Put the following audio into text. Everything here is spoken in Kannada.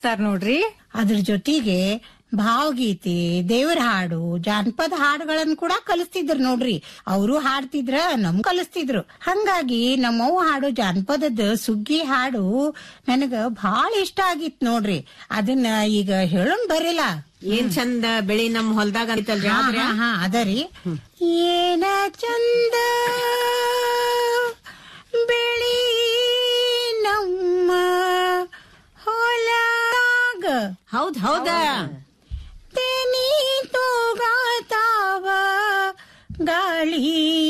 ಕಲಿಸ್ತಾರ ನೋಡ್ರಿ ಅದ್ರ ಜೊತೆಗೆ ಭಾವಗೀತೆ ದೇವರ ಹಾಡು ಜಾನಪದ ಹಾಡುಗಳನ್ನ ಕೂಡ ಕಲಿಸ್ತಿದ್ರು ನೋಡ್ರಿ ಅವರು ಹಾಡ್ತಿದ್ರ ನಮ್ ಕಲಿಸ್ತಿದ್ರು ಹಂಗಾಗಿ ನಮ್ಮವ್ವ ಹಾಡು ಜಾನಪದದ ಸುಗ್ಗಿ ಹಾಡು ನನಗ ಬಹಳ ಇಷ್ಟ ಆಗಿತ್ ನೋಡ್ರಿ ಅದನ್ನ ಈಗ ಹೇಳೋಣ ಬರಿಲ್ಲ ಏನ್ ಚಂದ ಬೆಳಿ ನಮ್ ಹೊಲ್ದಾಗ ಅಂತಲ್ರಿ ಹಾ, ಆದ್ರೆ ಹಾ, ಹಾ, ಅದರಿ ಏನ ಚಂದ ಬೆಳಿ ನಮ್ಮ ಹೊಲದಾಗ ಹೌದ್ ಹೌದ ತೆನಿ ತೋಗಾತಾವ ಗಾಳಿ